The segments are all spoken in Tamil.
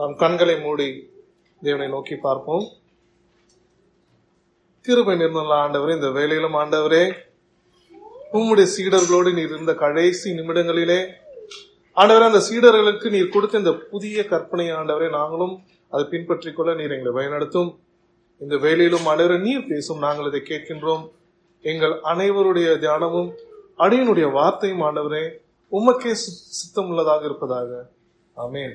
நாம் கண்களை மூடி தேவனை நோக்கி பார்ப்போம் கிருபை நிர்மல ஆண்டவரே இந்த வேலையிலும் ஆண்டவரே உம்முடைய சீடர்களோடு நீர் இருந்த கடைசி நிமிடங்களிலே ஆண்டவரே அந்த சீடர்களுக்கு நீர் கொடுத்த இந்த புதிய கற்பனை ஆண்டவரே நாங்களும் அதை பின்பற்றிக் கொள்ள நீர் எங்களை வழிநடத்தும் இந்த வேலையிலும் ஆண்டவரே நீர் பேசும் நாங்கள் இதை கேட்கின்றோம் எங்கள் அனைவருடைய தியானமும் அடியனுடைய வார்த்தையும் ஆண்டவரே உமக்கே சு- சித்தமுள்ளதாக இருப்பதாக ஆமென்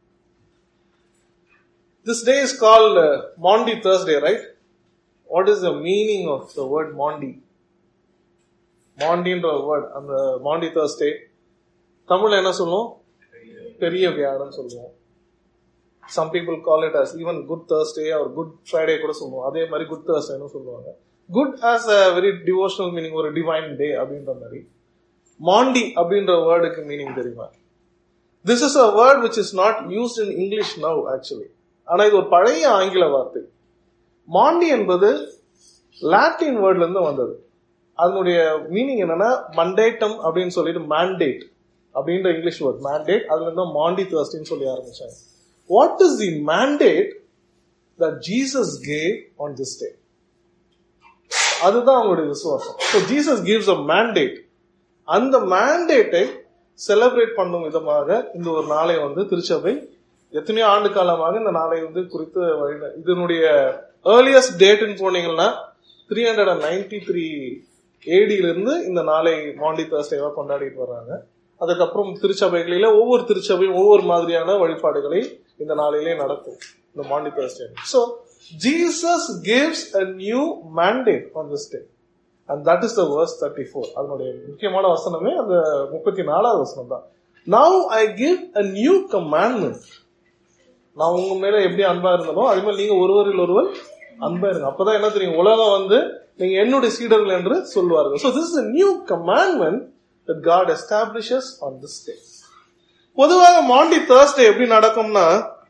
This day is called uh, Maundy Thursday, right? What is the meaning of the word Maundy? மாண்டின்ற வேர்ட் அந்த மாண்டி Thursday தமிழ்ல என்ன சொல்லுவோம் பெரிய வியாழன் சொல்லுவோம் some people call it as even good Thursday or good Friday கூட சொல்லுவோம் அதே மாதிரி குட் Thursdayன்னு சொல்லுவாங்க good as a very devotional meaning ஒரு டிவைன் டே அப்படின்ற மாதிரி மாண்டி அப்படின்ற வேர்டுக்கு மீனிங் தெரியுமா this is a word which is not used in English now actually ஆனா இது ஒரு பழைய ஆங்கில வார்த்தை மாண்டி என்பது லாட்டின் வேர்ட்ல இருந்து வந்தது அதனுடைய மீனிங் என்னன்னா மண்டேட்டம் அப்படின்னு சொல்லிட்டு mandate அப்படின்ற இங்கிலீஷ் வேர்ட் mandate அதுல இருந்து மாண்டி தர்ஸ்டின்னு சொல்லி ஆரம்பிச்சாங்க what is the mandate that Jesus gave on this day அதுதான் அவங்களுடைய விசுவாசம் so Jesus gives a mandate அந்த மேண்டேட்டை செலிப்ரேட் பண்ணும் விதமாக இந்த ஒரு நாளை வந்து திருச்சபை எத்தனையோ ஆண்டு காலமாக இந்த நாளை வந்து குறித்து வழி- இதனுடைய ஏர்லியஸ்ட் டேட்னு போனீங்கன்னா three hundred and ninety three இருந்து இந்த நாளை மாண்டி தேர்ஸ்டேவா கொண்டாடிட்டு வர்றாங்க அதுக்கப்புறம் திருச்சபைகளில ஒவ்வொரு திருச்சபையும் ஒவ்வொரு மாதிரியான வழிபாடுகளை இந்த நாளிலே நடத்தும் இந்த Maundy Thursday so Jesus gives a new mandate on this day and that is the verse thirty four அதனுடைய முக்கியமான வசனமே அந்த முப்பத்தி நாலாவது வசனம் தான் now I give a new commandment நான் உங்க மேல எப்படி அன்பா இருந்தனோ அதே மாதிரி நீங்க ஒருவரில் ஒருவர் அன்பா இருங்க அப்பதான் என்ன தெரியும் உலகம் வந்து நீங்க என்னுடைய சீடர்கள் என்று சொல்வார்கள் so this is new commandment that God establishes on this day பொதுவாக மாண்டி தேர்ஸ்டே எப்படி நடக்கும்னா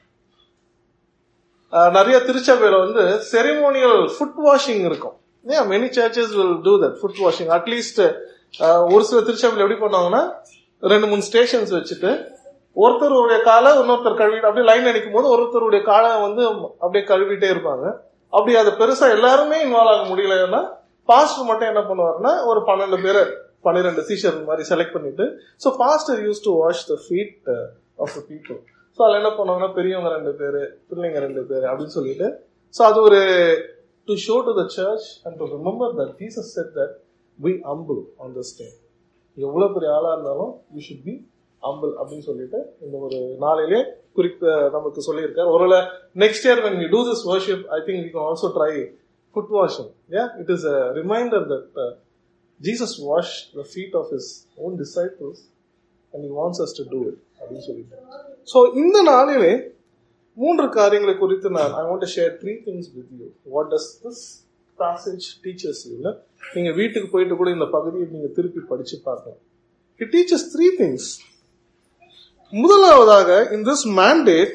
அஹ், நிறைய திருச்சபையில வந்து செரிமோனியல் ஃபுட் வாஷிங் இருக்கும் ஏன் many churches will do that foot washing at least ஒரு சில திருச்சபையில் எப்படி பண்ணுவாங்கன்னா ரெண்டு மூணு ஸ்டேஷன்ஸ் வச்சுட்டு ஒருத்தருடைய காலை இன்னொருத்தர் கழுவிட்டு அப்படியே லைன் அடிக்கும் போது ஒருத்தருடைய காலை வந்து அப்படியே கழுவிட்டே இருப்பாங்க அப்படி அது பெருசா எல்லாருமே இன்வால்வ் ஆக முடியலன்னா பாஸ்டர் மட்டும் என்ன பண்ணுவாருன்னா ஒரு பன்னெண்டு பேர் பன்னிரெண்டு சீஷர் மாதிரி செலக்ட் பண்ணிட்டு so pastor use to wash the feet of the people so அதில் என்ன பண்ணுவாங்கன்னா பெரியவங்க ரெண்டு பேர் பிள்ளைங்க ரெண்டு பேர் அப்படின்னு சொல்லிட்டு ஸோ அது ஒரு to show to the church and to remember that Jesus said that we humble on this day எவ்வளோ பெரிய ஆளாக இருந்தாலும் யூ ஷுட் பி அம்பிள் அப்படின்னு சொல்லிட்டு இந்த ஒரு நாளிலே குறிப்பு நமக்கு சொல்லியிருக்காரு ஒருவேளை next year when we do this worship i think we can also try foot washing yeah it is a reminder that uh, jesus washed the feet of his own disciples and he wants us to do it அப்படின்னு சொல்லிட்டு ஸோ இந்த நாளிலே மூன்று காரியங்களை குறித்து நான் I want share three things with you what does this passage teaches you இல்ல நீங்க வீட்டுக்கு போயிட்டு கூட இந்த பகுதியை நீங்க திருப்பி படிச்சு பார்க்கலாம் it teaches three things முதலாவதாக இன் திஸ் mandate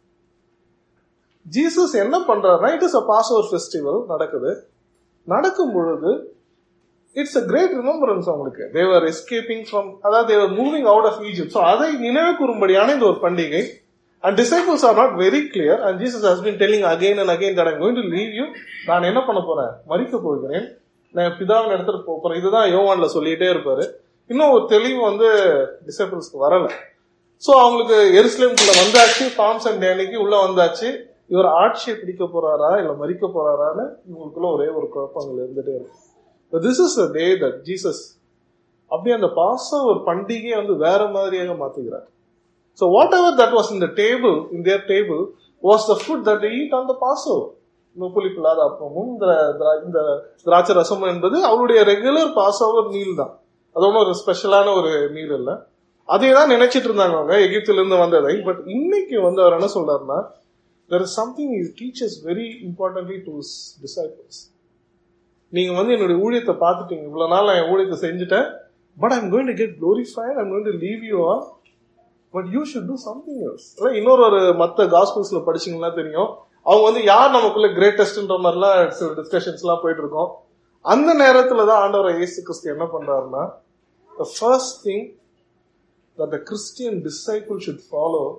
ஜீசஸ் என்ன பண்றாருன்னா it is a Passover festival நடக்குது நடக்கும் பொழுது இட்ஸ் அ கிரேட் ரிமெம்பரன்ஸ் அவங்களுக்கு தேவர் எஸ்கேப்பிங் ஃப்ரம் அதாவது they were moving out of Egypt so அதை நினைவு கூறும்படியான இந்த ஒரு பண்டிகை and disciples are not very clear and Jesus has been telling again and again that I'm going to leave you நான் என்ன பண்ண போறேன் மறிக்க போகிறேன் நான் பிதாவின் இடத்துல போக போறேன் இதுதான் யோவான்ல சொல்லிட்டே இருப்பாரு இன்னும் ஒரு தெளிவு வந்து டிசைபிள்ஸ்க்கு வரல சோ அவங்களுக்கு எருசலேம்குள்ள வந்தாச்சு ஃபார்ம்ஸ் அண்ட் டேனிக்கு உள்ள வந்தாச்சு இவர் ஆட்சியை பிடிக்க போறாரா இல்ல மறிக்க போறாரான்னு இவங்களுக்குள்ள ஒரே ஒரு குழப்பங்கள் இருந்துட்டே இருக்கும் this is a day that Jesus அப்படியே அந்த பாசம் ஒரு பண்டிகையை வந்து வேற மாதிரியாக மாத்துகிறார் so whatever that was இந்த table in their table was the food that eat on the pass இந்த புளிப்பில்லாத அப்பமும் இந்த திரா- இந்த திராட்சை ரசமும் என்பது அவருடைய ரெகுலர் பாஸ் ஓவர் மீல் தான் அது ஒன்றும் ஒரு ஸ்பெஷலான ஒரு மீல் இல்லை அதே தான் நினைச்சிட்டு இருந்தாங்க அவங்க எகிப்துல இருந்து வந்ததை பட் இன்னைக்கு வந்து அவர் என்ன சொல்றாருன்னா there is something he teaches very importantly to his disciples நீங்க வந்து என்னுடைய ஊழியத்தை பார்த்துட்டீங்க இவ்வளவு நாள் நான் என் ஊழியத்தை செஞ்சுட்டேன் but I'm going to get glorified I'm going to leave you all but you should do something else இன்னொரு ஒரு மற்ற காஸ்பிள்ஸ்ல படிச்சீங்கன்னா தெரியும் அவங்க வந்து யார் நமக்குள்ள கிரேட்டஸ்ட்ன்ற மாதிரிலாம் சில டிஸ்கஷன்ஸ் எல்லாம் போயிட்டு இருக்கோம் அந்த நேரத்துல தான் ஆண்டவர் இயேசு கிறிஸ்து என்ன பண்றாருன்னா the first thing that the Christian disciple should follow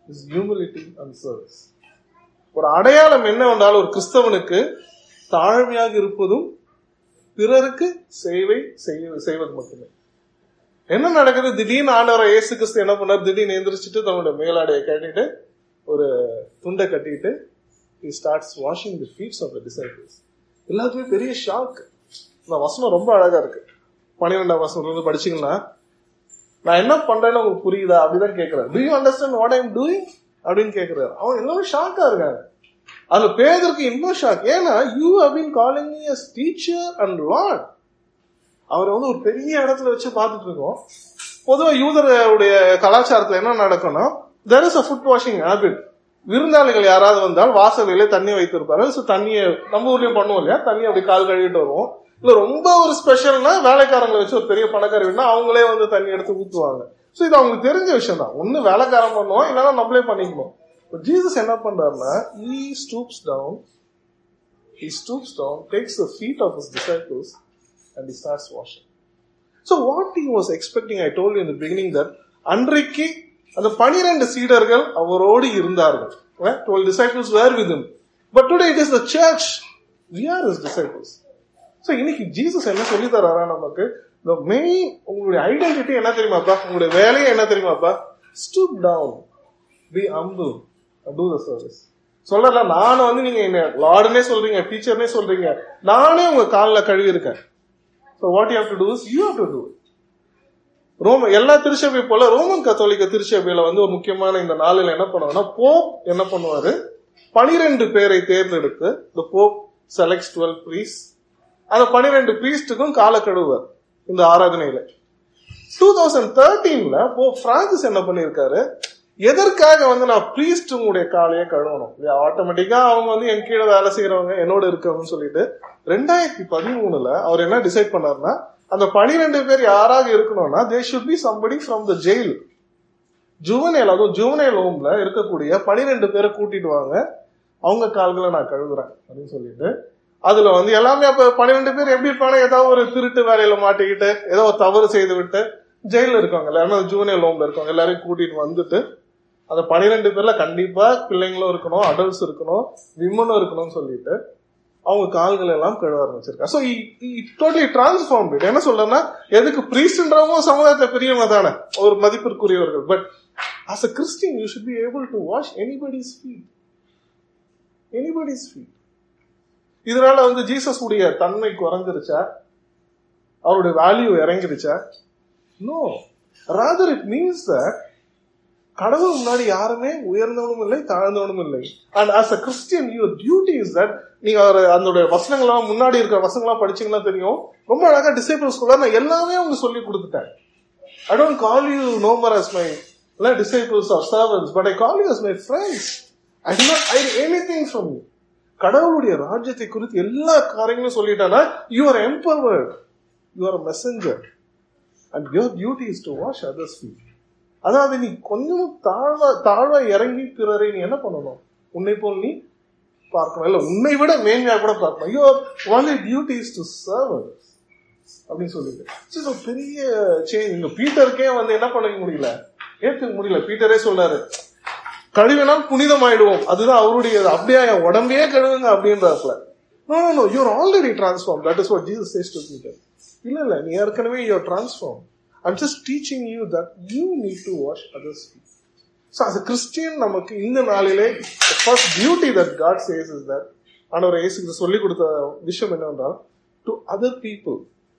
is humility and service ஒரு அடையாளம் என்ன வந்தாலும் ஒரு கிறிஸ்தவனுக்கு தாழ்மையாக இருப்பதும் பிறருக்கு சேவை செய்ய- செய்வது மட்டுமே என்ன நடக்குது திடீர்னு ஆண்டவரை இயேசு கிறிஸ்து என்ன பண்ணார் திடீர்னு எந்திரிச்சிட்டு தன்னுடைய மேலாடையை கட்டிட்டு ஒரு துண்டை கட்டிட்டு he starts washing the feet of the disciples எல்லாருக்குமே பெரிய ஷாக் இந்த வசனம் ரொம்ப அழகா இருக்கு பன்னிரெண்டாம் வசனம் இருந்து படிச்சீங்கன்னா நான் என்ன பண்றேன்னு உங்களுக்கு புரியுதா அப்படிதான் கேட்கிறேன் do you understand what i'm doing அப்படின்னு கேட்கிறாரு அவன் எல்லாரும் ஷாக்கா இருக்காங்க அதுல பேதருக்கு இன்னும் ஷாக் ஏன்னா you have been calling me as teacher and lord அவரை வந்து ஒரு பெரிய இடத்துல வச்சு பார்த்துட்டு இருக்கோம் பொதுவா யூதருடைய கலாச்சாரத்துல என்ன நடக்கும்னா there is a foot washing habit விருந்தாளிகள் யாராவது வந்தால் வாசலிலே தண்ணி வைத்திருப்பாரு ஸோ தண்ணியை நம்ம ஊர்லயும் பண்ணுவோம் இல்லையா தண்ணி அப்படி கால் கழுவிட்டு வருவோம் இல்ல ரொம்ப ஒரு ஸ்பெஷல்னா வேலைக்காரங்களை வச்சு ஒரு பெரிய பணக்கார வீடுனா அவங்களே வந்து தண்ணி எடுத்து ஊத்துவாங்க ஸோ இது அவங்களுக்கு தெரிஞ்ச விஷயம் தான் ஒண்ணு வேலைக்காரன் பண்ணுவோம் இல்லைன்னா நம்மளே பண்ணிக்கணும் ஜீசஸ் என்ன பண்றாருன்னா he stoops down he stoops down takes the feet of his disciples and he starts washing so what he was expecting i told you in the beginning that அன்றைக்கு அந்த பனிரெண்டு சீடர்கள் அவரோடு இருந்தார்கள் twelve disciples were with him but today it is the church we are his disciples so இன்னைக்கு ஜீசஸ் என்ன சொல்லி தராரா நமக்கு the மெயின் உங்களுடைய ஐடென்டிட்டி என்ன தெரியுமாப்பா உங்களுடைய வேலையை என்ன தெரியுமாப்பா stoop down be humble and do the service சொல்லல நான் வந்து நீங்க என்ன லார்டுனே சொல்றீங்க டீச்சர்னே சொல்றீங்க நானே உங்க காலில் கழுவி இருக்கேன் so what you have to do is you have to do ரோம எல்லா திருச்சபை போல ரோமன் கத்தோலிக்க திருச்சபையில வந்து ஒரு முக்கியமான இந்த நாளில் என்ன பண்ணுவாங்கன்னா போப் என்ன பண்ணுவாரு பனிரெண்டு பேரை தேர்ந்தெடுத்து இந்த போப் செலக்ட்ஸ் டுவெல் ப்ரீஸ் அந்த பனிரெண்டு ப்ரீஸ்டுக்கும் கால கழுவார் இந்த ஆராதனையில டூ தௌசண்ட் தேர்ட்டீன்ல போப் பிரான்சிஸ் என்ன பண்ணியிருக்காரு எதற்காக வந்து நான் ப்ரீஸ்ட் உங்களுடைய காலையே கழுவணும் இல்லையா ஆட்டோமேட்டிக்கா அவங்க வந்து என் கீழே வேலை செய்யறவங்க என்னோட இருக்கணும்னு சொல்லிட்டு ரெண்டாயிரத்தி பதிமூணுல அவர் என்ன டிசைட் பண்ணாருன்னா அந்த பனிரெண்டு பேர் யாராக இருக்கணும்னா they should be somebody from the jail juvenile அதுவும் ஜுவனேல் ஹோம்ல இருக்கக்கூடிய பனிரெண்டு பேரை கூட்டிட்டு வாங்க அவங்க கால்களை நான் கழுவுறேன் அப்படின்னு சொல்லிட்டு அதுல வந்து எல்லாமே அப்ப பன்னிரெண்டு பேர் எப்படி இருப்பாங்க ஏதாவது ஒரு திருட்டு வேலையில மாட்டிக்கிட்டு ஏதோ ஒரு தவறு செய்து விட்டு ஜெயில இருக்காங்க எல்லாருமே ஜூனியர் ஹோம்ல இருக்காங்க எல்லாரையும் கூட்டிட்டு வந்துட்டு அந்த பன்னிரெண்டு பேர்ல கண்டிப்பா பிள்ளைங்களும் இருக்கணும் அடல்ட்ஸ் இருக்கணும் விமனும் இருக்கணும்னு சொல்லிட்டு அவங்க கால்கள் எல்லாம் கழுவ ஆரம்பிச்சிருக்காங்க ஸோ டோட்டலி டிரான்ஸ்ஃபார்ம் இட் என்ன சொல்றேன்னா எதுக்கு பிரீஸ்ன்றவங்க சமுதாயத்துல பெரியவங்க தானே ஒரு மதிப்பிற்குரியவர்கள் but as a Christian you should be able to wash anybody's feet anybody's feet இதனால வந்து ஜீசஸ் உடைய தன்மை குறைஞ்சிருச்சா அவருடைய வேல்யூ இறங்கிருச்சா no rather it means that கடவுள் முன்னாடி யாருமே உயர்ந்தவனும் இல்லை தாழ்ந்தவனும் இல்லை and as a Christian your duty is that நீங்க அவர் அதோட வசனங்கள்லாம் முன்னாடி இருக்கிற வசனங்கள்லாம் படிச்சீங்கன்னா தெரியும் ரொம்ப அழகா டிசைபிள்ஸ் கூட நான் எல்லாமே அவங்க சொல்லி கொடுத்துட்டேன் I don't call you no more as my disciples or servants but I call you as my friends I did not I anything from you கடவுளுடைய ராஜ்யத்தை குறித்து எல்லா காரியங்களும் சொல்லிட்டானா you are empowered you are messenger and your duty is to wash others feet அதாவது நீ கொஞ்சம் தாழ்வா தாழ்வா இறங்கி பிறரை நீ என்ன பண்ணணும் உன்னை போல் நீ பார்க்கணும் இல்ல உன்னை விட மேன்மையா கூட பார்க்கணும் your only duty is to serve அப்படின்னு சொல்லிட்டு சரி, இது ஒரு பெரிய சேஞ்ச் இந்த பீட்டருக்கே வந்து என்ன பண்ண முடியல ஏத்துக்க முடியல பீட்டரே சொல்றாரு கழுவினால் புனிதமாயிடுவோம் அதுதான் அவருடைய அப்படியே என் உடம்பையே கழுவுங்க அப்படின்றாப்ல no no no you're already transform that is what Jesus says to Peter இல்ல இல்ல நீ ஏற்கனவே you're transform I'm just teaching you that you need to wash others so as a Christian நமக்கு இந்த நாளிலே first beauty that God says is that ஆண்டவர் இயேசுக்கு சொல்லி கொடுத்த விஷயம் என்னவென்றால் டு அதர் பீப்புள்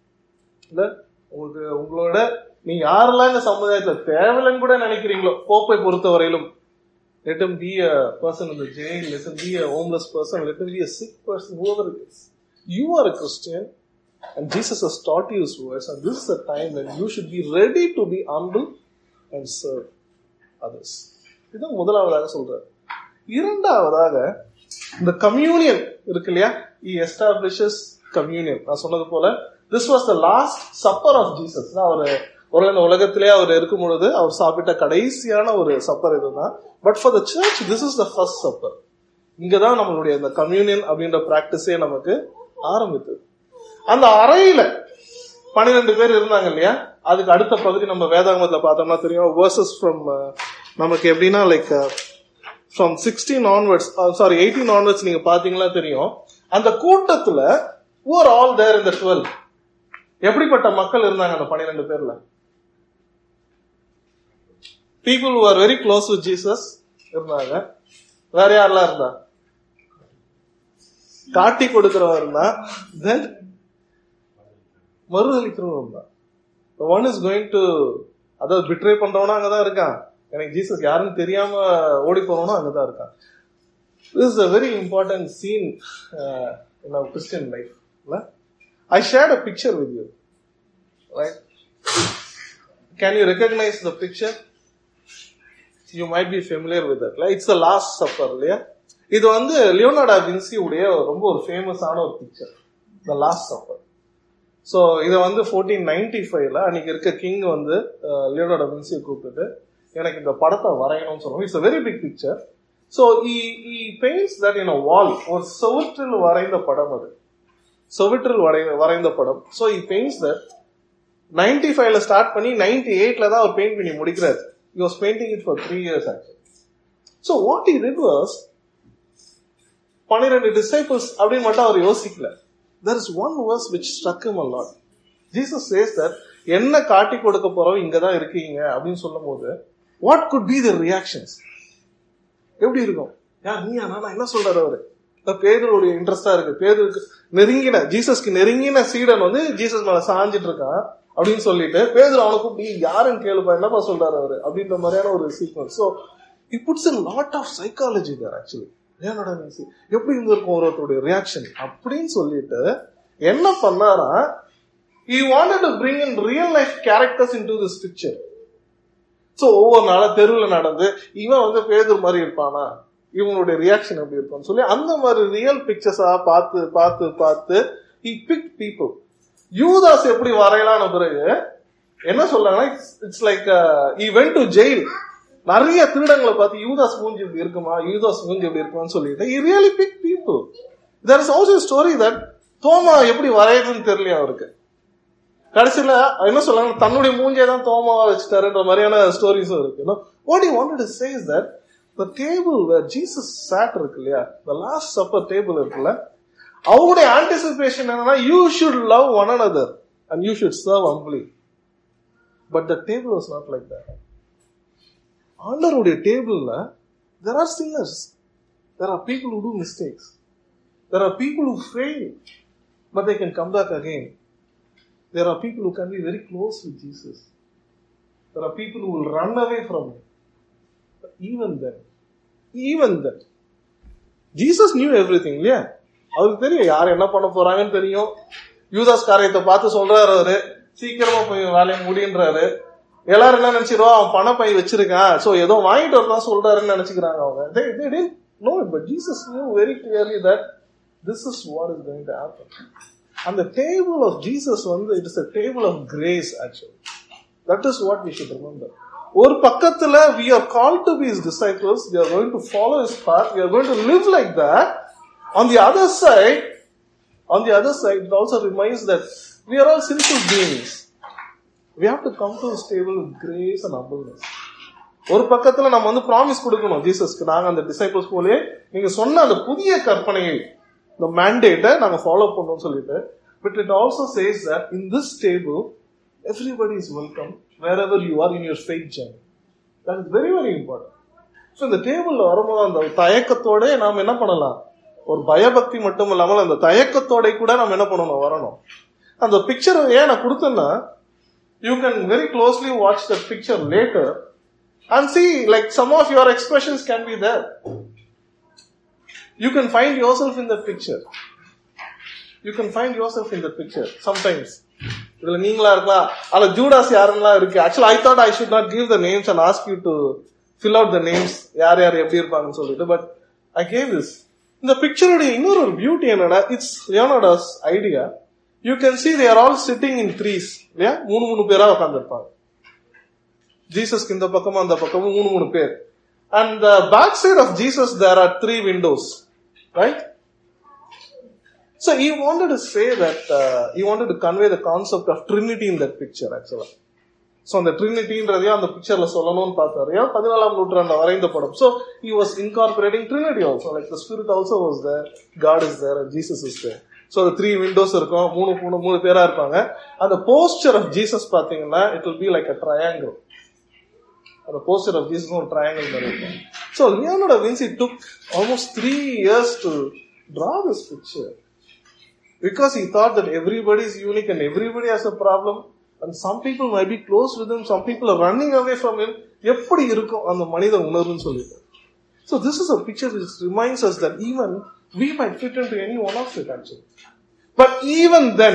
இல்ல உங்களுக்கு உங்களோட நீ யாரெல்லாம் இந்த சமுதாயத்துல தேவையில்லைன்னு கூட நினைக்கிறீங்களோ போப்பை பொறுத்தவரையிலும் let him be a person in the jail, let him be a homeless person, let him be a sick person, whoever it is. You are a Christian, and Jesus has taught you his words, and this is a time when you should be ready to be humble and serve others. இதுதான் முதலாவதாக சொல்றாரு இரண்டாவதாக இந்த கம்யூனியன் இருக்கு இல்லையா இ எஸ்டாப்ளிஷஸ் கம்யூனியன் நான் சொன்னது போல this was the last supper of Jesus அவர் ஒரு இந்த உலகத்திலே அவர் இருக்கும் பொழுது அவர் சாப்பிட்ட கடைசியான ஒரு சப்பர் இதுதான் but for the church this is the first supper இங்கதான் நம்மளுடைய இந்த கம்யூனியன் அப்படின்ற பிராக்டிஸே நமக்கு ஆரம்பித்தது அந்த அறையில பன்னிரெண்டு பேர் இருந்தாங்க இல்லையா அதுக்கு அடுத்த பகுதி நம்ம வேதாகமத்துல பார்த்தோம்னா தெரியும் வேர்சஸ் ஃப்ரம் நமக்கு எப்படின்னா like from sixteen onwards sorry eighteen onwards நீங்க பாத்தீங்களா தெரியும் அந்த கூட்டத்துல ஊர் ஆல் தேர் இந்த டுவெல் எப்படிப்பட்ட மக்கள் இருந்தாங்க அந்த பன்னிரெண்டு பேர்ல people are very close with Jesus இருந்தாங்க வேற யாரெல்லாம் இருந்தா காட்டி கொடுக்கிறவன் இருந்தா தென் மறுதளிக்கிறவன் இருந்தா ஒன் இஸ் கோயிங் டு அதாவது பிட்ரே பண்றவனும் அங்கதான் இருக்கான் எனக்கு ஜீசஸ் யாருன்னு தெரியாம ஓடி போறவனும் அங்கதான் இருக்கான் this is a very important scene in our Christian life I shared a picture with you right can you recognize the picture you might be familiar with that it's the last supper இல்லையா இது வந்து லியோனார்டா வின்சி உடைய ரொம்ப ஒரு ஃபேமஸான ஒரு picture the last supper so இதை வந்து ஃபோர்டீன் நைன்டி ஃபைவ்ல அன்னைக்கு இருக்க கிங் வந்து லியோனார்டா வின்சியை கூப்பிட்டுட்டு எனக்கு இந்த படத்தை வரையணும்னு சொல்லுவோம் it's a very big picture so he paints that in a wall ஒரு செவற்றில் வரைந்த படம் அது செவற்றில் வரை வரைந்த படம் so he paints that ninety ஃபைவ்ல ஸ்டார்ட் பண்ணி நைன்டி எயிட்ல தான் அவர் பெயிண்ட் பண்ணி முடிக்கிறார் he was painting it for three years actually. So what he did was, பன்னிரெண்டு டிசைபிள்ஸ் அப்படின்னு மட்டும் அவர் யோசிக்கல there is one verse which struck him a lot. Jesus says that என்ன காட்டி கொடுக்க போறோம் இங்க தான் இருக்கீங்க அப்படின்னு சொல்லும் போது what could be the reactions எப்படி இருக்கும் யா நீ நான் என்ன சொல்றாரு அவரு பேதருடைய இன்ட்ரெஸ்டா இருக்கு பேதருக்கு நெருங்கின ஜீசஸ்க்கு நெருங்கின சீடன் வந்து ஜீசஸ் மேல சாஞ்சிட்டு இருக்கான் அப்படின்னு சொல்லிட்டு பேதர் அவனை கூப்பிட்டு யாருன்னு கேளுப்பா என்னப்பா சொல்றாரு அவரு அப்படின்ற மாதிரியான ஒரு sequence so it puts in lot of psychology there actually ஏனோட எப்படி இருந்திருக்கும் ஒருத்தருடைய ரியாக்ஷன் அப்படின்னு சொல்லிட்டு என்ன பண்ணாரா he wanted to bring in real life characters into this picture so ஒவ்வொரு நாளும் தெருவில் நடந்து இவன் வந்து பேதர் மாதிரி இருப்பானா இவனுடைய ரியாக்ஷன் எப்படி இருப்பான்னு சொல்லி அந்த மாதிரி ரியல் பிக்சர்ஸா பார்த்து பார்த்து பார்த்து he picked people யூதாஸ் எப்படி வரையலான பிறகு என்ன சொல்றாங்கன்னா it's like he went to jail நிறைய திருடங்களை பார்த்து யூதாஸ் மூஞ்சி இப்படி இருக்குமா யூதாஸ் மூஞ்சி எப்படி இருக்குமான்னு சொல்லிட்டு he really big people there is also story that தோமா எப்படி வரையுதுன்னு தெரியல அவருக்கு கடைசியில என்ன சொல்றாங்க தன்னுடைய மூஞ்சியை தான் தோமாவா வச்சுட்டாருன்ற மாதிரியான ஸ்டோரிஸும் இருக்கு what you wanted to say is that the table where Jesus sat இருக்கு இல்லையா த லாஸ்ட் சப்பர் டேபிள் இருக்குல்ல அவருடைய ஆன்டிசிபேஷன் என்னன்னா you should love one another and you should serve humbly but the table was not like that ஆண்டருடைய டேபிள்ல there are sinners there are people who do mistakes there are people who fail but they can come back again there are people who can be very close with Jesus there are people who will run away from even then even then Jesus knew everything இல்லையா அவருக்கு தெரியும் யார் என்ன பண்ண போறாங்கன்னு தெரியும் யூதாஸ் காரியத்தை பார்த்து சொல்றாரு அவரு சீக்கிரமா போய் வேலையை முடின்றாரு எல்லாரும் என்ன நினைச்சிருவா அவன் பண பை வச்சிருக்கான் சோ ஏதோ வாங்கிட்டு வரலாம் சொல்றாருன்னு நினைச்சுக்கிறாங்க அவங்க they, they didn't know it but Jesus knew very clearly that this is what is going to happen அந்த டேபிள் ஆஃப் ஜீசஸ் வந்து it is a table of grace actually that is what we should remember ஒரு பக்கத்துல we are call to be his disciples we are going to follow his path we are going to live like that on the other side on the other side it also reminds that we are all sinful beings we have to come to this table with grace and humbleness ஒரு பக்கத்துல நம்ம வந்து ப்ராமிஸ் கொடுக்கணும் ஜீசஸ்க்கு நாங்க அந்த டிசைபிள்ஸ் போலே நீங்க சொன்ன அந்த புதிய கற்பனையை இந்த மேண்டேட்டை நாங்க ஃபாலோ பண்ணோம்னு சொல்லிட்டு but it also says that in this table everybody is welcome wherever you are in your faith journey that is very very important so இந்த டேபிள்ல வரும்போது அந்த தயக்கத்தோட நாம் என்ன பண்ணலாம் ஒரு பயபக்தி மட்டும் இல்லாமல் அந்த தயக்கத்தோட கூட நம்ம என்ன பண்ணணும் வரணும் அந்த பிக்சர் ஏன் நான் கொடுத்தேன்னா you can very closely watch the picture later and see like some of your expressions can be there you can find yourself in the picture you can find yourself in the picture sometimes இதுல நீங்களா இருக்கலாம் அதுல ஜூடாஸ் யாரெல்லாம் இருக்கு ஆக்சுவலா I thought I should not give the names and ask you to fill out the names யார் யார் எப்படி இருப்பாங்கன்னு சொல்லிட்டு பட் ஐ கேவ் திஸ் இந்த பிக்சருடைய இன்னொரு ஒரு பியூட்டி என்னன்னா it's Leonardo's idea you can see there all sitting in threes இல்லையா மூணு மூணு பேரா உட்காந்துருப்பாங்க ஜீசஸ்க்கு இந்த பக்கமும் அந்த பக்கமும் மூணு மூணு பேர் and the back side of Jesus there are three windows right So he wanted to say that uh, he wanted to convey the concept of Trinity in that picture, actually. So அந்த ட்ரினிட்டின்றதையும் அந்த பிக்சர்ல சொல்லணும்னு பார்த்தாரு ஏன் பதினாலாம் நூற்றாண்டு வரைந்த படம் so he was incorporating trinity also like the spirit also was there god is there and jesus is there so அந்த த்ரீ விண்டோஸ் இருக்கும் மூணு மூணு மூணு பேரா இருப்பாங்க அந்த போஸ்டர் ஆஃப் ஜீசஸ் பாத்தீங்கன்னா it will be like a triangle அந்த போஸ்டர் ஆஃப் ஜீசஸ் ஒரு ட்ரையாங்கிள் மாதிரி இருக்கும் so Leonardo da Vinci took almost three years to draw this picture because he thought that everybody is unique and everybody has a problem and some people might be close with him some people are running away from him எப்படி இருக்கும் அந்த மனித உணர்வுன்னு சொல்லிட்டு so this is a picture which reminds us that even we might fit into any one of it actually but even then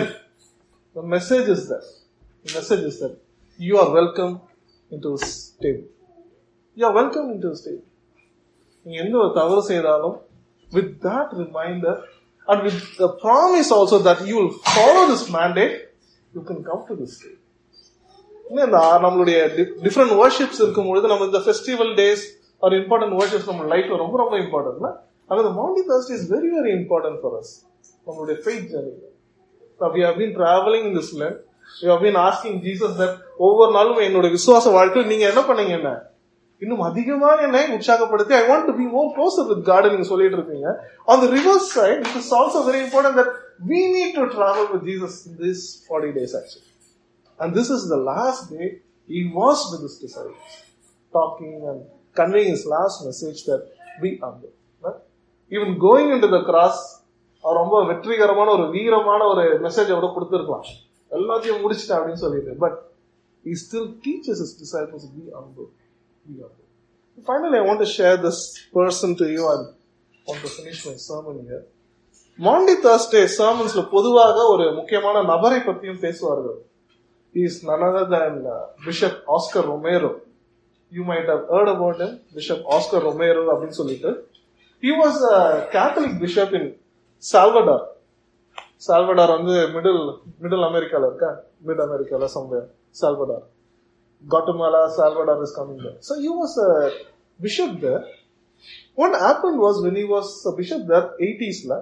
the message is that the message is that you are welcome into his table you are welcome into his table நீங்க எந்த ஒரு தவறு செய்தாலும் with that reminder and with the promise also that you will follow this mandate, you can come to this day. இன்னும் இந்த நம்மளுடைய டிஃப்ரெண்ட் வர்ஷிப்ஸ் இருக்கும் பொழுது நம்ம இந்த ஃபெஸ்டிவல் டேஸ் ஒரு இம்பார்ட்டன்ட் வர்ஷிப்ஸ் நம்ம லைஃப்ல ரொம்ப ரொம்ப இம்பார்ட்டன்ட்னா அது இந்த morning Thursday is very very important for us நம்மளுடைய ஃபெய்த் ஜர்னியில் we have been traveling in this land we have been asking jesus that ஒவ்வொரு நாளும் என்னோட விசுவாச வாழ்க்கையில் நீங்க என்ன பண்ணீங்க என்ன இன்னும் அதிகமாக என்னை உற்சாகப்படுத்தி I want to be more closer with God நீங்க சொல்லிட்டு இருக்கீங்க on the reverse side it is also very important that we need to travel with jesus in this 40 days actually and this is the last day he was with his disciples talking and conveying his last message that we are good right? even going into the cross அவர் ரொம்ப வெற்றிகரமான ஒரு வீரமான ஒரு மெசேஜ் கூட கொடுத்துருக்கலாம் எல்லாத்தையும் முடிச்சிட்டேன் அப்படின்னு சொல்லிட்டு but he still teaches his disciples to be humble be humble finally i want to share this person to you and want to finish my sermon here Maundy Thursday சர்மன்ஸ்ல பொதுவாக ஒரு முக்கியமான நபரை பற்றியும் பேசுவார்கள் is none other than uh, bishop Oscar Romero you might have heard about him bishop Oscar Romero அப்படின்னு சொல்லிட்டு he was a catholic bishop in Salvador Salvador வந்து மிடில் மிடில் அமெரிக்கால இருக்கா மிட் அமெரிக்கால somewhere Salvador Guatemala, Salvador is coming there. So he was a bishop there. What happened was when he was a bishop there, 80s la,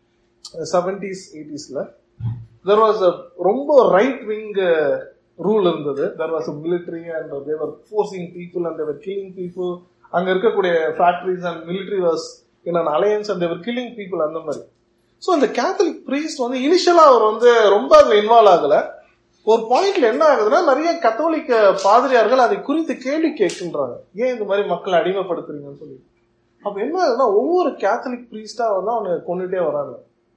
70s, 80s la, there was a ரொம்ப right wing uh, rule இருந்தது there was a military and they were forcing people and they were killing people அங்க இருக்கக்கூடிய factories and military was in an alliance and they were killing people அந்த மாதிரி ஸோ இந்த கேத்தலிக் பிரீஸ்ட் வந்து இனிஷியலா அவர் வந்து ரொம்ப அதுல இன்வால்வ் ஆகல ஒரு பாயிண்ட்ல என்ன ஆகுதுன்னா நிறைய கத்தோலிக்க பாதிரியார்கள் அதை குறித்து கேள்வி கேட்கின்றாங்க ஏன் இந்த மாதிரி மக்களை அடிமைப்படுத்துறீங்கன்னு சொல்லி அப்ப என்ன ஆகுதுன்னா ஒவ்வொரு கேத்தலிக் பிரீஸ்டா வந்து அவனை கொண்டுட்டே வராங்க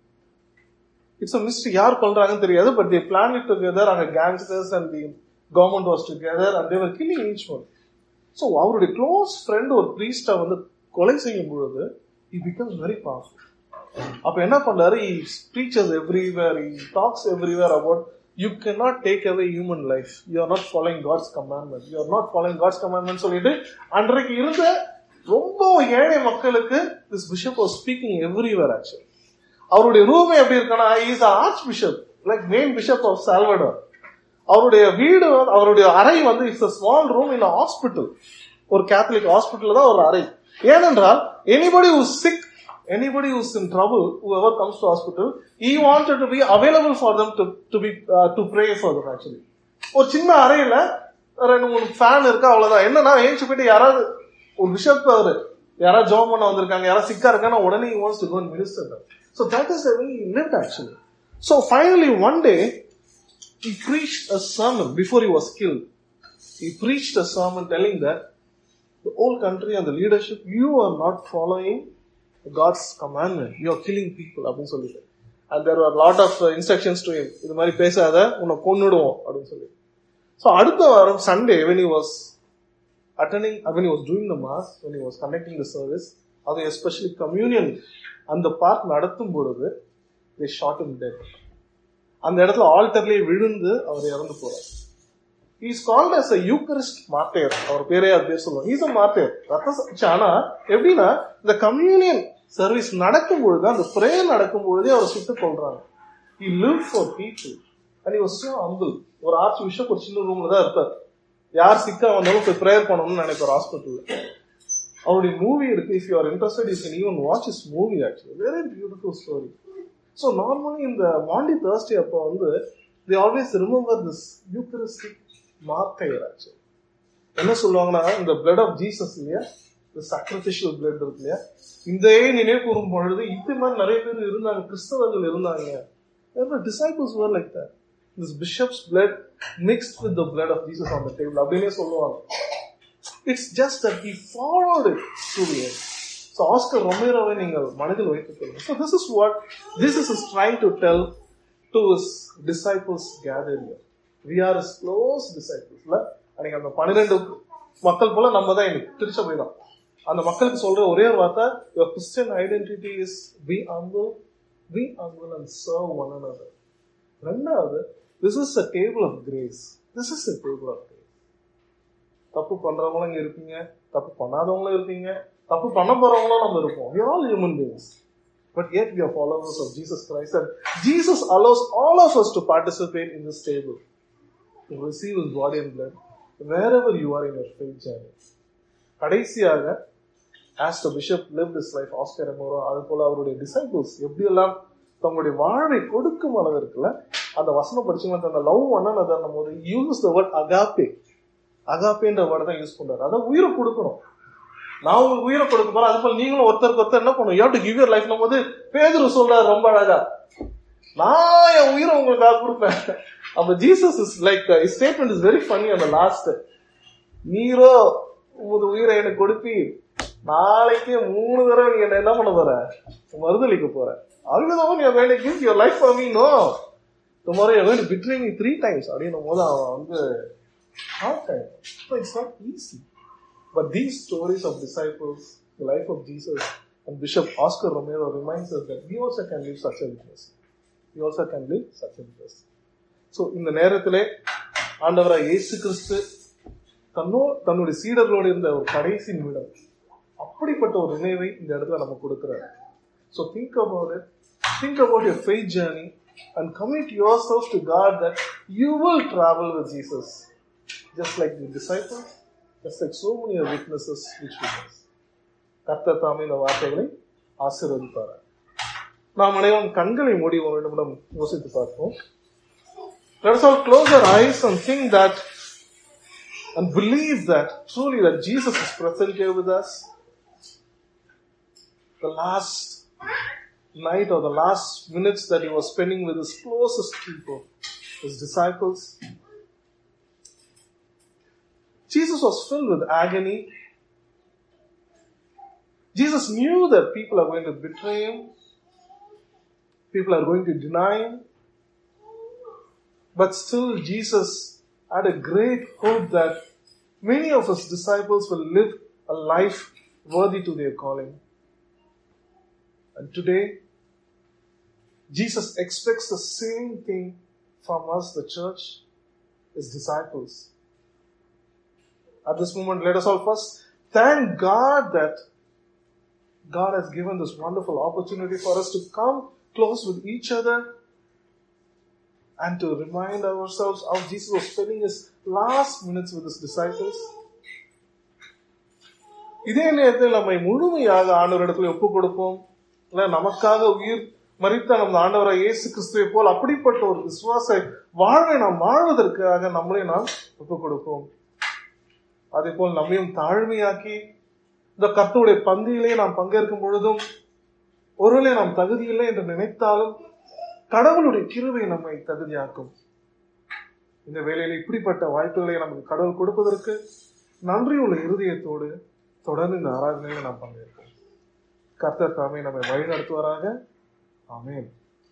இட்ஸ் அ மிஸ்ட்ரி யார் கொள்றாங்கன்னு தெரியாது but they plan it together அங்க gangsters and the government was together and they were killing each one so அவருடைய க்ளோஸ் ஃப்ரெண்ட் ஒரு பிரீஸ்டை வந்து கொலை செய்யும் பொழுது இ பிகம்ஸ் வெரி பவர்ஃபுல் அப்ப என்ன பண்றாரு he speeches everywhere he talks everywhere about you can not take away human life you are not following God's commandment you are not following God's commandment சொல்லிட்டு அன்றைக்கு இருந்த ரொம்ப ஏழை மக்களுக்கு this bishop was speaking everywhere actually அவருடைய ரூமே எப்படி இருக்குன்னா is archbishop like main bishop of Salvador அவருடைய வீடு வந்து- அவருடைய அறை வந்து it's a small room in hospital ஒரு கேத்தலிக் ஹாஸ்பிட்டல் தான் ஒரு அறை ஏனென்றால் anybody who is sick anybody who's in trouble whoever comes to hospital he wanted to be available for them to to be uh, to pray for them actually ஒரு சின்ன அறையில ரெண்டு மூணு ஃபேன் இருக்கு அவ்வளவுதான் என்னன்னா ஏஞ்சி போயிட்டு யாராவது ஒரு பிஷப் அவரு யாராவது ஜோம் பண்ண வந்திருக்காங்க யாராவது சிக்கா இருக்காங்கன்னா உடனே he wants to go and minister them so that is the way he lived actually so finally one day he preached a sermon before he was killed he preached a sermon telling that the whole country and the leadership you are not following God's commandment you are killing people அப்படின்னு சொல்லிட்டு and there were a lot of uh, instructions to him இது மாதிரி பேசாத உன்னை கொன்னுடுவோம் அப்படின்னு சொல்லி so அடுத்த வாரம் Sunday when he was attending uh, when he was doing the mass when he was conducting the service அது especially communion அந்த பார்ட் நடத்தும் பொழுது they shot him dead அந்த இடத்துல ஆல்டர்லயே விழுந்து அவர் இறந்து போறார் is called as a Eucharist martyr அவர் பேரே அது பேர் சொல்லுவோம் இஸ் அ மார்டேர் ரத்த சாட்சி. ஆனா எப்படின்னா இந்த கம்யூனியன் சர்வீஸ் நடக்கும் பொழுது அந்த பிரேயர் நடக்கும் பொழுதே அவர் சுட்டுக் கொள்றாங்க he lived for people and he was so humble ஒரு ஆர்ச் பிஷப் ஒரு சின்ன ரூம்ல தான் இருப்பார் யார் சிக்கா வந்தாலும் போய் ப்ரேயர் பண்ணணும்னு நினைப்பார் ஹாஸ்பிட்டல்ல அவருடைய மூவி இருக்கு if you are interested you can even watch is movie actually very beautiful story so normally இந்த மாண்டி தேர்ஸ்டே அப்போ வந்து they always remember this Eucharistic மார்க்கையராச்சு என்ன சொல்லுவாங்கன்னா இந்த பிளட் ஆஃப் ஜீசஸ் இல்லையா இந்த சாக்ரிபிஷியல் பிளட் இருக்கு இல்லையா இந்த நினைவு கூறும் பொழுது இது மாதிரி நிறைய பேர் இருந்தாங்க கிறிஸ்தவர்கள் இருந்தாங்க disciples were like that this bishop's blood mixed with the blood of Jesus on the table அப்படின்னே சொல்லுவாங்க it's just that he followed it to the end so ஆஸ்கர் ரொமேரோவை நீங்கள் மனதில் வைத்துக் கொள்ளுங்கள் so this is what this is is trying to tell to is disciples gather we are is close டிசைபிள்ஸ்ல அன்னைக்கு அந்த பன்னிரெண்டு மக்கள் போல நம்ம தான் இன்னைக்கு திருச்சபை தான் அந்த மக்களுக்கு சொல்ற ஒரே ஒரு வார்த்தை your Christian identity is be humble be humble and serve one another ரெண்டாவது this is a table of grace this is a table of grace தப்பு பண்றவங்களும் இங்க இருப்பீங்க தப்பு பண்ணாதவங்களும் இருப்பீங்க தப்பு பண்ண போறவங்களும் நம்ம இருப்போம் we are all human beings but yet we are followers of Jesus Christ and Jesus allows all of us to participate in this table to receive his body and blood wherever you are in your faith journey கடைசியாக as the bishop lived his life Oscar Romero அது போல அவருடைய டிசைபிள்ஸ் எப்படியெல்லாம் தங்களுடைய வாழ்வை கொடுக்கும் அளவிற்குல அந்த வசனம் படிச்சுங்க அந்த லவ் ஒன்னு போது யூஸ் த வேர்ட் அகாப்பே அகாப்பேன்ற வேர்டை தான் யூஸ் பண்றாரு அதான் உயிரை கொடுக்கணும் நான் உங்களுக்கு உயிரை கொடுக்க போறேன் அது போல நீங்களும் ஒருத்தருக்கு ஒருத்தர் என்ன பண்ணும் you to give your life போது பேதுரு சொல்றாரு ரொம்ப அழகா நான் என் உயிரை உங்களுக்காக கொடுப்பேன் அப்ப Jesus is like statement is very funny அந்த லாஸ்ட் நீரோ உமது உயிரை எனக்கு கொடுப்பி நாளைக்கு மூணு தடவை நீ என்ன என்ன பண்ண போற மறுதளிக்க போற அழுதவன் நீ வேலை give your life for me no tomorrow you going to betray me three times அப்படின்னும் போது அவன் வந்து hard time it's not easy But these stories of disciples, the life of Jesus, and Bishop Oscar Romero reminds us that we also can live such a witness. We also can live such a witness. So, இந்த நேரத்திலே ஆண்டவராய் இயேசு கிறிஸ்து தன்னோ தன்னுடைய சீடர்களோடு இருந்த ஒரு கடைசி நிமிடம் அப்படிப்பட்ட ஒரு நினைவை இந்த இடத்துல நம்ம கொடுக்கிறார் so think about it think about your faith journey and commit yourself to God that you will travel with Jesus just like the disciples just like so many other witnesses which witness. கர்த்தர் தாமே இந்த வார்த்தைகளை ஆசீர்வதிப்பார் நாம் அனைவரும் கண்களை மூடி ஒரு நிமிடம் யோசித்து பார்ப்போம் Let us all close our eyes and think that and believe that truly that Jesus is present here with us. The last night or the last minutes that he was spending with his closest people, his disciples, Jesus was filled with agony. Jesus knew that people are going to betray him, people are going to deny him. But still, Jesus had a great hope that many of his disciples will live a life worthy to their calling. And today, Jesus expects the same thing from us, the church, his disciples. At this moment, let us all first thank God that God has given this wonderful opportunity for us to come close with each other and to remind ourselves how Jesus was spending his last minutes with his disciples. இதே நேரத்தில் நம்மை முழுமையாக ஆண்டவரிடத்தில் ஒப்பு கொடுப்போம் இல்ல நமக்காக உயிர் மறித்த நம்ம ஆண்டவரை இயேசு கிறிஸ்துவை போல் அப்படிப்பட்ட ஒரு விசுவாச வாழ்வை நாம் வாழ்வதற்காக நம்மளை நாம் ஒப்பு கொடுப்போம் அதே போல் நம்மையும் தாழ்மையாக்கி இந்த கர்த்தருடைய பந்தியிலே நாம் பங்கேற்கும் பொழுதும் ஒருவேளை நாம் தகுதியில்லை என்று நினைத்தாலும் கடவுளுடைய கிருவை நம்மை தகுதியாக்கும் இந்த வேளையில இப்படிப்பட்ட வாய்ப்புகளை நமக்கு கடவுள் கொடுப்பதற்கு நன்றியுள்ள இருதயத்தோடு தொடர்ந்து இந்த ஆராதனையில நாம் பங்கேற்போம் கர்த்தர் தாமே நம்மை வழி நடத்துவாராக ஆமேன்